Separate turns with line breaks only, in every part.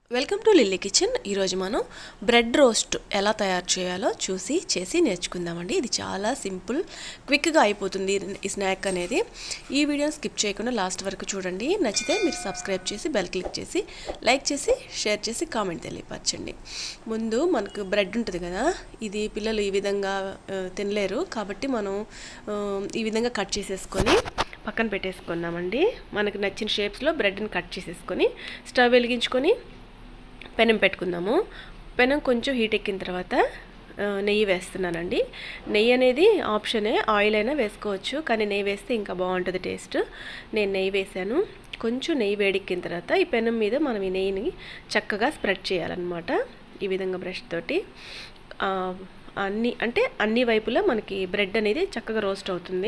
welcome to lily kitchen ఈరోజు మనం bread roast ఎలా తయారు చేయాలో చూసి చేసి నేర్చుకుందామండి ఇది చాలా సింపుల్ క్విక్గా అయిపోతుంది ఈ స్నాక్ అనేది ఈ వీడియోని స్కిప్ చేయకుండా లాస్ట్ వరకు చూడండి నచ్చితే మీరు సబ్స్క్రైబ్ చేసి బెల్ క్లిక్ చేసి లైక్ చేసి షేర్ చేసి కామెంట్ తెలియపరచండి ముందు మనకు బ్రెడ్ ఉంటుంది కదా ఇది పిల్లలు ఈ విధంగా ఆ, తినలేరు కాబట్టి మనం ఆ, ఈ విధంగా కట్ చేసేసుకొని పక్కన పెట్టేసుకున్నామండి మనకు నచ్చిన షేప్స్లో బ్రెడ్ని కట్ చేసేసుకొని స్టవ్ వెలిగించుకొని పెనం పెట్టుకుందాము పెనం కొంచెం హీట్ ఎక్కిన తర్వాత ఆ, నెయ్యి వేస్తున్నానండి నెయ్యి అనేది ఆప్షనే ఆయిల్ అయినా వేసుకోవచ్చు కానీ నెయ్యి వేస్తే ఇంకా బాగుంటుంది టేస్ట్ నేను నెయ్యి వేసాను కొంచెం నెయ్యి వేడెక్కిన తర్వాత ఈ పెనం మీద మనం ఈ నెయ్యిని చక్కగా స్ప్రెడ్ చేయాలన్నమాట ఈ విధంగా బ్రష్ తోటి ఆ, అన్ని అంటే అన్ని వైపులా మనకి బ్రెడ్ అనేది చక్కగా రోస్ట్ అవుతుంది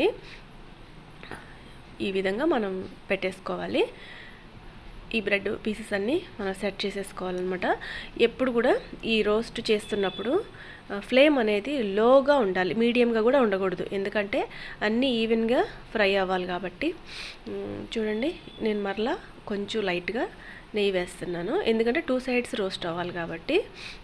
ఈ విధంగా మనం పెట్టేసుకోవాలి ఈ బ్రెడ్ పీసెస్ అన్నీ మనం సెట్ చేసేసుకోవాలన్నమాట ఎప్పుడు కూడా ఈ రోస్ట్ చేస్తున్నప్పుడు ఫ్లేమ్ అనేది లోగా ఉండాలి మీడియంగా కూడా ఉండకూడదు ఎందుకంటే అన్నీ ఈవెన్గా ఫ్రై అవ్వాలి కాబట్టి మ్, చూడండి నేను మరలా కొంచెం లైట్గా నెయ్యి వేస్తున్నాను ఎందుకంటే టూ సైడ్స్ రోస్ట్ అవ్వాలి కాబట్టి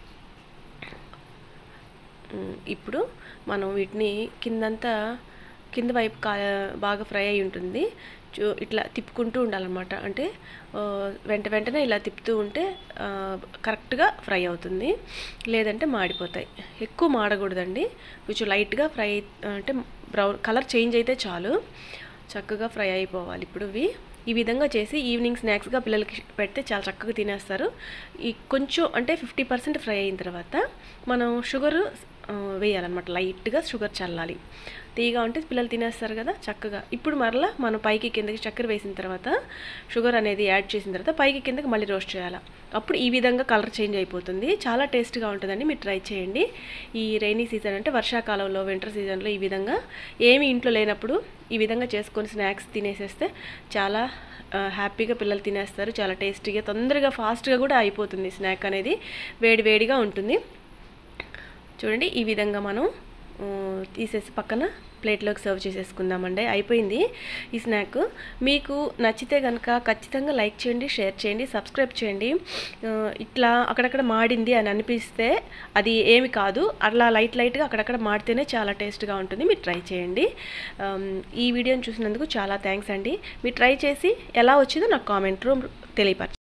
మ్, ఇప్పుడు మనం వీటిని కిందంతా కింద వైపు కా బాగా ఫ్రై అయి ఉంటుంది చూ ఇట్లా తిప్పుకుంటూ ఉండాలన్నమాట అంటే ఆ, వెంట వెంటనే ఇలా తిప్పుతూ ఉంటే ఆ, కరెక్ట్గా ఫ్రై అవుతుంది లేదంటే మాడిపోతాయి ఎక్కువ మాడకూడదండి కొంచెం లైట్గా ఫ్రై అంటే బ్రౌన్ కలర్ చేంజ్ అయితే చాలు చక్కగా ఫ్రై అయిపోవాలి ఇప్పుడు ఇవి ఈ విధంగా చేసి ఈవినింగ్ స్నాక్స్గా పిల్లలకి పెడితే చాలా చక్కగా తినేస్తారు ఈ కొంచెం అంటే ఫిఫ్టీ పర్సెంట్ ఫ్రై అయిన తర్వాత మనం షుగర్ వేయాలన్నమాట లైట్గా షుగర్ చల్లాలి తీగా ఉంటే పిల్లలు తినేస్తారు కదా చక్కగా ఇప్పుడు మరలా మనం పైకి కిందకి చక్కెర వేసిన తర్వాత షుగర్ అనేది యాడ్ చేసిన తర్వాత పైకి కిందకి మళ్ళీ రోస్ట్ చేయాలి అప్పుడు ఈ విధంగా కలర్ చేంజ్ అయిపోతుంది చాలా టేస్ట్గా ఉంటుందండి మీరు ట్రై చేయండి ఈ రైనీ సీజన్ అంటే వర్షాకాలంలో వింటర్ సీజన్లో ఈ విధంగా ఏమి ఇంట్లో లేనప్పుడు ఈ విధంగా చేసుకొని స్నాక్స్ తినేసేస్తే చాలా ఆ, హ్యాపీగా పిల్లలు తినేస్తారు చాలా టేస్టీగా తొందరగా ఫాస్ట్గా కూడా అయిపోతుంది స్నాక్ అనేది వేడి వేడిగా ఉంటుంది చూడండి ఈ విధంగా మనం ఆ, తీసేసి పక్కన ప్లేట్లోకి సర్వ్ చేసేసుకుందామండి అయిపోయింది ఈ స్నాక్ మీకు నచ్చితే కనుక ఖచ్చితంగా లైక్ చేయండి షేర్ చేయండి సబ్స్క్రైబ్ చేయండి ఆ, ఇట్లా అక్కడక్కడ మాడింది అని అనిపిస్తే అది ఏమి కాదు అట్లా లైట్ లైట్గా అక్కడక్కడ మాడితేనే చాలా టేస్ట్గా ఉంటుంది మీరు ట్రై చేయండి ఆమ్, ఈ వీడియోని చూసినందుకు చాలా థ్యాంక్స్ అండి మీరు ట్రై చేసి ఎలా వచ్చిందో నాకు కామెంట్ రూమ్ తెలియపరచండి